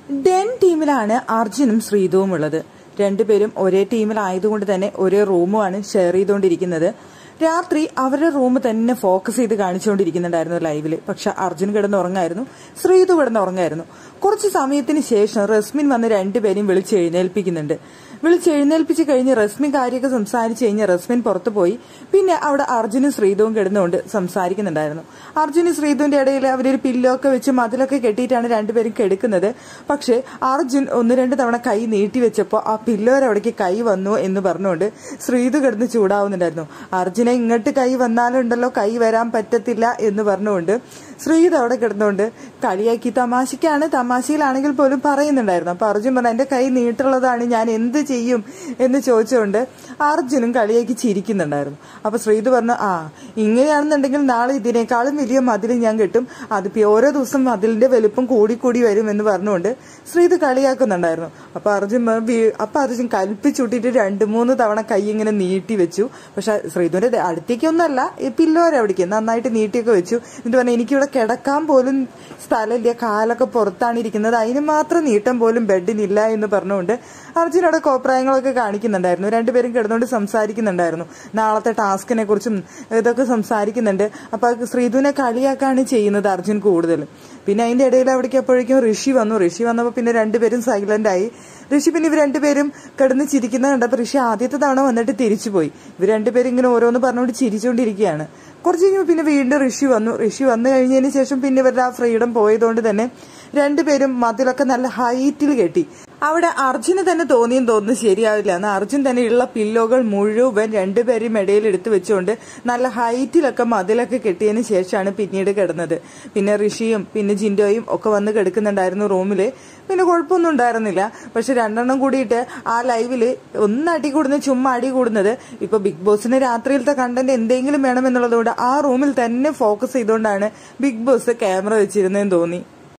Den ടീമിലാണ് അർജുനും ശ്രീതുവും ഉള്ളത് രണ്ടുപേരും ഒരേ ടീമിലായതുകൊണ്ട് തന്നെ ഒരേ റൂമുമാണ് ഷെയർ ചെയ്തുകൊണ്ടിരിക്കുന്നത് രാത്രി അവരുടെ റൂം തന്നെ ഫോക്കസ് ചെയ്ത് കാണിച്ചുകൊണ്ടിരിക്കുന്നുണ്ടായിരുന്നു ലൈവില് പക്ഷെ അർജുൻ കിടന്ന് ഉറങ്ങായിരുന്നു ശ്രീതു കിടന്ന് ഉറങ്ങായിരുന്നു കുറച്ച് സമയത്തിന് ശേഷം റസ്മിൻ വന്ന് രണ്ടുപേരെയും വിളിച്ച് എഴുന്നേൽപ്പിക്കുന്നുണ്ട് വിളിച്ച് എഴുന്നേൽപ്പിച്ച് കഴിഞ്ഞ് റസ്മിൻ കാര്യമൊക്കെ സംസാരിച്ച് കഴിഞ്ഞ് റസ്മിൻ പുറത്തു പോയി പിന്നെ അവിടെ അർജുനും ശ്രീതുവും കിടന്നുകൊണ്ട് സംസാരിക്കുന്നുണ്ടായിരുന്നു അർജുനും ശ്രീതുവിന്റെ ഇടയിൽ അവരൊരു പില്ലോ ഒക്കെ വെച്ച് മതിലൊക്കെ കെട്ടിയിട്ടാണ് രണ്ടുപേരും കിടക്കുന്നത് പക്ഷേ അർജുൻ ഒന്ന് രണ്ട് തവണ കൈ നീട്ടി വെച്ചപ്പോൾ ആ പില്ലോർ അവിടേക്ക് കൈ വന്നു എന്ന് പറഞ്ഞുകൊണ്ട് ശ്രീതു കിടന്ന് ചൂടാവുന്നുണ്ടായിരുന്നു അർജുനെ ഇങ്ങോട്ട് കൈ വന്നാലുണ്ടല്ലോ കൈ വരാൻ പറ്റത്തില്ല എന്ന് പറഞ്ഞുകൊണ്ട് ശ്രീത് അവിടെ കിടന്നുകൊണ്ട് കളിയാക്കി തമാശക്കാണ് തമാശയിലാണെങ്കിൽ പോലും പറയുന്നുണ്ടായിരുന്നു അപ്പൊ അർജുൻ പറഞ്ഞു എന്റെ കൈ നീട്ടുള്ളതാണ് ഞാൻ എന്ത് ചെയ്യും എന്ന് ചോദിച്ചുകൊണ്ട് അർജുനും കളിയാക്കി ചിരിക്കുന്നുണ്ടായിരുന്നു അപ്പൊ ശ്രീത് പറഞ്ഞു ആ ഇങ്ങനെയാണെന്നുണ്ടെങ്കിൽ നാളെ ഇതിനേക്കാളും വലിയ മതിൽ ഞാൻ കെട്ടും അതിപ്പോ ഓരോ ദിവസം മതിലിന്റെ വലുപ്പം കൂടിക്കൂടി വരും എന്ന് പറഞ്ഞുകൊണ്ട് ശ്രീത് കളിയാക്കുന്നുണ്ടായിരുന്നു അപ്പൊ അർജുൻ പറഞ്ഞു, വീ- അപ്പൊ അർജുൻ കൽപ്പിച്ചുട്ടിട്ട് രണ്ട് മൂന്ന് തവണ കൈ ഇങ്ങനെ നീട്ടി വെച്ചു പക്ഷെ ശ്രീധുവിന്റെ ദേ- അടുത്തേക്കൊന്നല്ല ഈ പില്ലോരെ അവിടേക്ക് നന്നായിട്ട് നീട്ടിയൊക്കെ വെച്ചു എന്നിട്ട് പറഞ്ഞു എനിക്കിവിടെ കിടക്കാൻ പോലും സ്ഥലമില്ല കാലൊക്കെ പുറത്താണ് ഇരിക്കുന്നത് അതിന് മാത്രം നീട്ടം പോലും ബെഡിനില്ല എന്ന് പറഞ്ഞുകൊണ്ട് അർജുൻ അവിടെ കോപ്രായങ്ങളൊക്കെ കാണിക്കുന്നുണ്ടായിരുന്നു രണ്ടുപേരും കിടന്നുകൊണ്ട് സംസാരിക്കുന്നുണ്ടായിരുന്നു നാളത്തെ ടാസ്കിനെ കുറിച്ചും ഇതൊക്കെ സംസാരിക്കുന്നുണ്ട് അപ്പൊ ശ്രീധുവിനെ കളിയാക്കാണ് ചെയ്യുന്നത് അർജുൻ കൂടുതലും പിന്നെ അതിന്റെ ഇടയിൽ അവിടേക്ക് അപ്പോഴേക്കും ഋഷി വന്നു ഋഷി വന്നപ്പോൾ പിന്നെ രണ്ടുപേരും സൈലന്റ് ആയി ഋഷി പിന്നെ ഇവർ രണ്ടുപേരും കിടന്ന് ചിരിക്കുന്നത് കണ്ടപ്പോൾ ഋഷി ആദ്യത്തെ തവണ വന്നിട്ട് തിരിച്ചുപോയി ഇവർ രണ്ടുപേരും ഇങ്ങനെ ഓരോന്ന് പറഞ്ഞുകൊണ്ട് ചിരിച്ചുകൊണ്ടിരിക്കുകയാണ് കുറച്ച് കഴിഞ്ഞപ്പോൾ പിന്നെ വീണ്ടും ഋഷി വന്നു ഋഷി വന്നു കഴിഞ്ഞതിന് ശേഷം പിന്നെ ഇവരുടെ ആ ഫ്രീഡം പോയതുകൊണ്ട് തന്നെ രണ്ടുപേരും മതിലൊക്കെ നല്ല ഹൈറ്റിൽ കെട്ടി അവിടെ അർജുന് തന്നെ തോന്നിയും തോന്നുന്നു ശരിയാവില്ല എന്ന് അർജുൻ തന്നെ ഉള്ള പില്ലോകൾ മുഴുവൻ രണ്ടുപേരും ഇടയിൽ എടുത്തു വെച്ചുകൊണ്ട് നല്ല ഹൈറ്റിലൊക്കെ മതിലൊക്കെ കെട്ടിയതിന് ശേഷമാണ് പിന്നീട് കിടന്നത് പിന്നെ ഋഷിയും പിന്നെ ജിൻഡോയും ഒക്കെ വന്ന് കിടക്കുന്നുണ്ടായിരുന്നു റൂമില് പിന്നെ കുഴപ്പമൊന്നും ഉണ്ടായിരുന്നില്ല പക്ഷെ രണ്ടെണ്ണം കൂടിയിട്ട് ആ ലൈവില് ഒന്ന് അടി കൂടുന്നത് ചുമ്മാ അടി കൂടുന്നത് ഇപ്പൊ ബിഗ് ബോസിന് രാത്രിയിലത്തെ കണ്ടന്റ് എന്തെങ്കിലും വേണമെന്നുള്ളതുകൊണ്ട് ആ റൂമിൽ തന്നെ ഫോക്കസ് ചെയ്തുകൊണ്ടാണ് ബിഗ് ബോസ് ക്യാമറ വെച്ചിരുന്നതെന്ന് തോന്നി